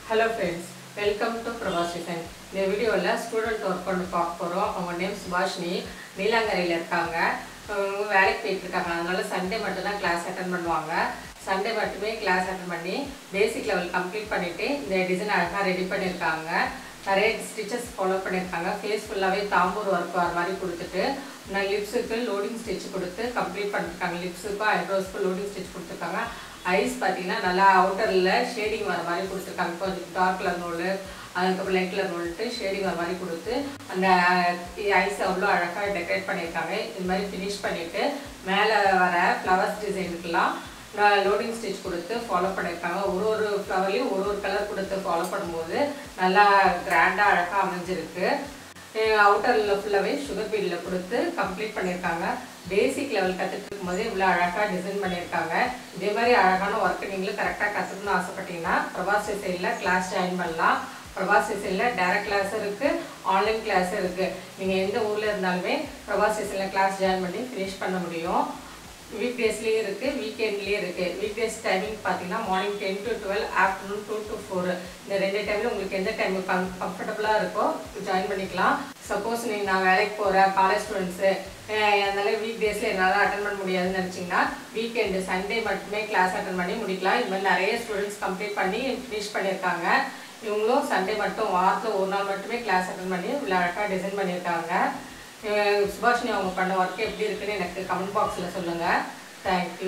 hello friends welcome to Prabhas design இந்த வீடியோவில் student work பண்ணி பார்க்க போகிறோம் அவங்க நேம் சுபாஷினி நீலாங்கரையில் இருக்காங்க அவங்க வேலைக்கு போயிட்டு இருக்காங்க அதனால சண்டே மட்டும்தான் கிளாஸ் அட்டன் பண்ணுவாங்க சண்டே மட்டுமே கிளாஸ் அட்டன் பண்ணி பேசிக் லெவல் கம்ப்ளீட் பண்ணிவிட்டு இந்த டிசைன் அழகாக ரெடி பண்ணியிருக்காங்க நிறைய ஸ்டிச்சஸ் ஃபாலோ பண்ணியிருக்காங்க ஃபேஸ் ஃபுல்லாகவே தாம்பூர் ஒர்க் வர மாதிரி கொடுத்துட்டு நான் லிப்ஸுக்கு லோடிங் ஸ்டிச் கொடுத்து கம்ப்ளீட் பண்ணிருக்காங்க லிப்ஸுக்கும் ஐப்ரோஸ்க்கும் லோடிங் ஸ்டிச் கொடுத்துருக்காங்க ஐஸ் பார்த்தீங்கன்னா நல்லா அவுட்டரில் ஷேடிங் வர மாதிரி கொடுத்துருக்காங்க கொஞ்சம் டார்க் கலர் நூல் அதுக்கப்புறம் லைட் கலர் நூல்ட்டு ஷேடிங் வர மாதிரி கொடுத்து அந்த ஐஸ் அவ்வளோ அழகாக டெக்கரேட் பண்ணியிருக்காங்க இது மாதிரி ஃபினிஷ் பண்ணிவிட்டு மேலே வர ஃப்ளவர்ஸ் டிசைனுக்கெல்லாம் லோடிங் ஸ்டிச் கொடுத்து ஃபாலோ பண்ணியிருக்காங்க ஒரு ஒரு ஃப்ளவர்லையும் ஒரு ஒரு கலர் கொடுத்து ஃபாலோ பண்ணும்போது நல்லா கிராண்டாக அழகாக அமைஞ்சிருக்கு அவுட்டரில் ஃபுல்லாகவே சுகர் பீடில் கொடுத்து கம்ப்ளீட் பண்ணியிருக்காங்க பேசிக் லெவல் கற்றுட்டு இருக்கும்போது இவ்வளோ அழகாக டிசைன் பண்ணியிருக்காங்க இதே மாதிரி அழகான ஒர்க்கு நீங்களும் கரெக்டாக கற்றுக்கணும்னு ஆசைப்பட்டீங்கன்னா பிரபாஸ் டிசைனில் கிளாஸ் ஜாயின் பண்ணலாம் பிரபாஸ் டிசைனில் டேரக்ட் கிளாஸ் இருக்குது ஆன்லைன் கிளாஸ் இருக்குது நீங்கள் எந்த ஊரில் இருந்தாலுமே பிரபாஸ் டிசைனில் கிளாஸ் ஜாயின் பண்ணி ஃபினிஷ் பண்ண முடியும் வீக் டேஸ்லேயும் இருக்குது வீக்கெண்ட்லேயும் இருக்குது வீக் டேஸ் டைமிங் பார்த்தீங்கன்னா morning ten to twelve afternoon two to four இந்த ரெண்டு டைமில் உங்களுக்கு எந்த டைம் கம் கம்ஃபர்டபுளாக இருக்கோ ஜாயின் பண்ணிக்கலாம் சப்போஸ் நீங்கள் நான் வேலைக்கு போகிறேன் காலேஜ் ஸ்டூடெண்ட்ஸு அதனால வீக் டேஸில் என்னால் அட்டன் பண்ண முடியாதுன்னு நினச்சிங்கன்னா வீக்கெண்டு சண்டே மட்டுமே கிளாஸ் அட்டன் பண்ணி முடிக்கலாம் இது மாதிரி நிறைய ஸ்டூடெண்ட்ஸ் கம்ப்ளீட் பண்ணி ஃபினிஷ் பண்ணியிருக்காங்க இவங்களும் சண்டே மட்டும் வாரத்தில் ஒரு நாள் மட்டுமே கிளாஸ் அட்டன் பண்ணி இவ்வளோ அழகாக டிசைன் பண்ணியிருக்காங்க சுபாஷினி அவங்க பண்ண ஒர்க் எப்படி இருக்குன்னு எனக்கு கமெண்ட் பாக்ஸில் சொல்லுங்கள் தேங்க்யூ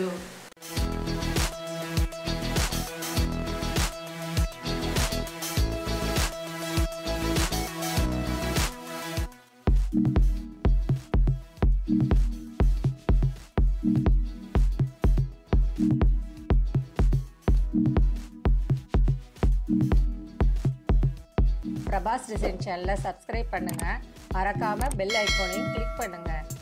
பிரபாஸ் டிசைன் சேனலை சப்ஸ்கிரைப் பண்ணுங்கள் மறக்காமல் பெல் ஐக்கோனையும் கிளிக் பண்ணுங்கள்